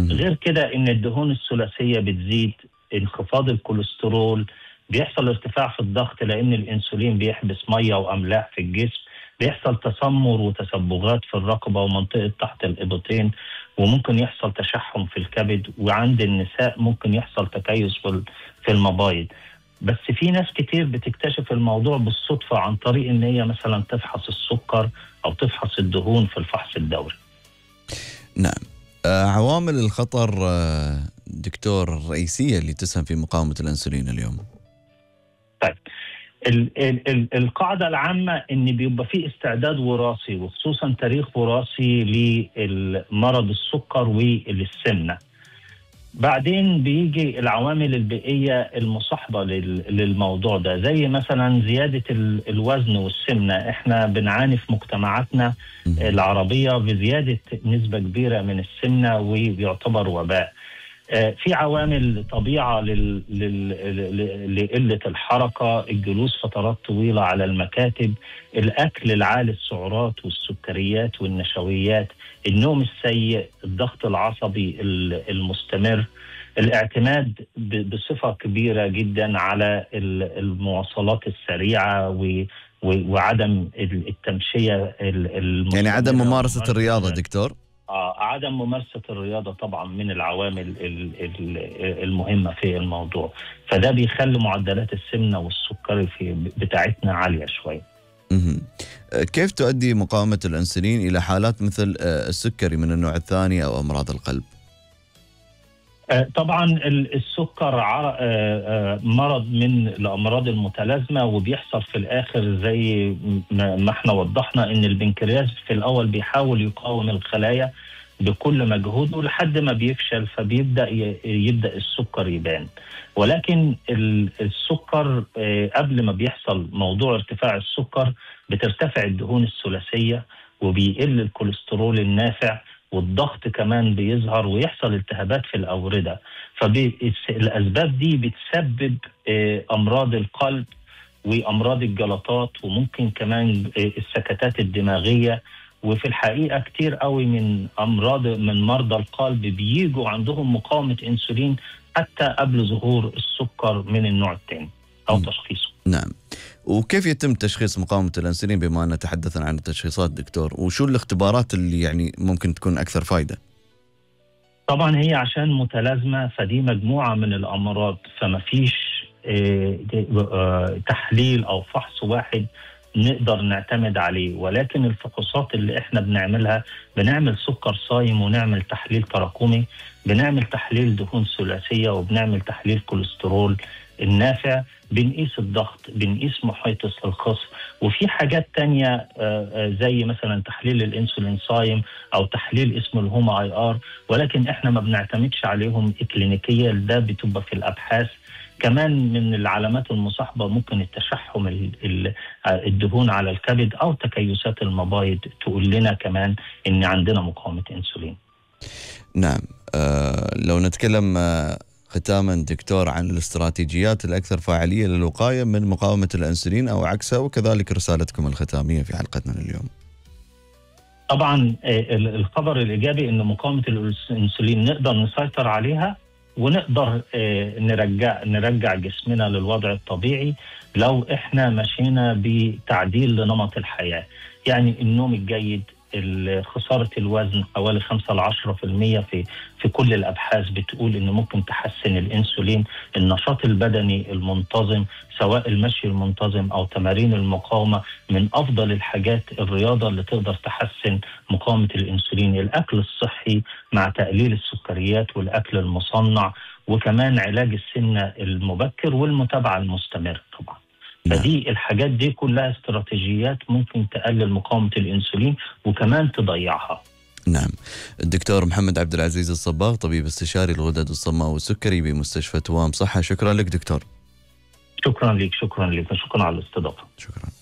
غير كده ان الدهون الثلاثيه بتزيد انخفاض الكوليسترول بيحصل ارتفاع في الضغط لان الانسولين بيحبس ميه واملاح في الجسم بيحصل تسمر وتسبغات في الرقبه ومنطقه تحت الابطين وممكن يحصل تشحم في الكبد وعند النساء ممكن يحصل تكيس في في المبايض بس في ناس كتير بتكتشف الموضوع بالصدفه عن طريق ان هي مثلا تفحص السكر او تفحص الدهون في الفحص الدوري. نعم. آه عوامل الخطر آه دكتور الرئيسيه اللي تسهم في مقاومه الانسولين اليوم. طيب ال ال ال القاعده العامه ان بيبقى في استعداد وراثي وخصوصا تاريخ وراثي لمرض السكر والسمنه. بعدين بيجي العوامل البيئيه المصاحبه للموضوع ده زي مثلا زياده الوزن والسمنه احنا بنعاني في مجتمعاتنا العربيه بزياده نسبه كبيره من السمنه وبيعتبر وباء. في عوامل طبيعه لل... لل... لقله الحركه، الجلوس فترات طويله على المكاتب، الاكل العالي السعرات والسكريات والنشويات، النوم السيء، الضغط العصبي المستمر، الاعتماد بصفه كبيره جدا على المواصلات السريعه و... وعدم التمشيه يعني عدم ممارسه الرياضه دكتور؟ آه عدم ممارسة الرياضة طبعا من العوامل المهمة في الموضوع فده بيخلي معدلات السمنة والسكري في بتاعتنا عالية شوية كيف تؤدي مقاومة الأنسولين إلى حالات مثل السكري من النوع الثاني أو أمراض القلب؟ طبعا السكر مرض من الامراض المتلازمه وبيحصل في الاخر زي ما احنا وضحنا ان البنكرياس في الاول بيحاول يقاوم الخلايا بكل مجهوده لحد ما بيفشل فبيبدا يبدا السكر يبان ولكن السكر قبل ما بيحصل موضوع ارتفاع السكر بترتفع الدهون الثلاثيه وبيقل الكوليسترول النافع والضغط كمان بيظهر ويحصل التهابات في الأوردة فالأسباب دي بتسبب أمراض القلب وأمراض الجلطات وممكن كمان السكتات الدماغية وفي الحقيقة كتير قوي من أمراض من مرضى القلب بيجوا عندهم مقاومة أنسولين حتى قبل ظهور السكر من النوع الثاني أو تشخيصه نعم وكيف يتم تشخيص مقاومة الأنسولين بما أن تحدثنا عن التشخيصات دكتور وشو الاختبارات اللي يعني ممكن تكون أكثر فائدة طبعا هي عشان متلازمة فدي مجموعة من الأمراض فما فيش تحليل أو فحص واحد نقدر نعتمد عليه ولكن الفحوصات اللي احنا بنعملها بنعمل سكر صايم ونعمل تحليل تراكمي بنعمل تحليل دهون ثلاثية وبنعمل تحليل كوليسترول النافع بنقيس الضغط بنقيس محيط الخصر وفي حاجات تانية زي مثلا تحليل الانسولين صايم او تحليل اسمه الهوما اي ار ولكن احنا ما بنعتمدش عليهم اكلينيكيا ده بتبقى في الابحاث كمان من العلامات المصاحبه ممكن التشحم الدهون على الكبد او تكيسات المبايض تقول لنا كمان ان عندنا مقاومه انسولين. نعم آه لو نتكلم آه ختاما دكتور عن الاستراتيجيات الاكثر فاعليه للوقايه من مقاومه الانسولين او عكسها وكذلك رسالتكم الختاميه في حلقتنا اليوم. طبعا الخبر الايجابي ان مقاومه الانسولين نقدر نسيطر عليها ونقدر نرجع نرجع جسمنا للوضع الطبيعي لو احنا مشينا بتعديل لنمط الحياه يعني النوم الجيد خساره الوزن حوالي 5 ل 10% في في كل الابحاث بتقول انه ممكن تحسن الانسولين، النشاط البدني المنتظم سواء المشي المنتظم او تمارين المقاومه من افضل الحاجات الرياضه اللي تقدر تحسن مقاومه الانسولين، الاكل الصحي مع تقليل السكريات والاكل المصنع وكمان علاج السمنه المبكر والمتابعه المستمره طبعا. فدي الحاجات دي كلها استراتيجيات ممكن تقلل مقاومه الانسولين وكمان تضيعها. نعم. الدكتور محمد عبد العزيز الصباغ طبيب استشاري الغدد الصماء والسكري بمستشفى توام صحه شكرا لك دكتور. شكرا لك شكرا لك شكرا على الاستضافه. شكرا.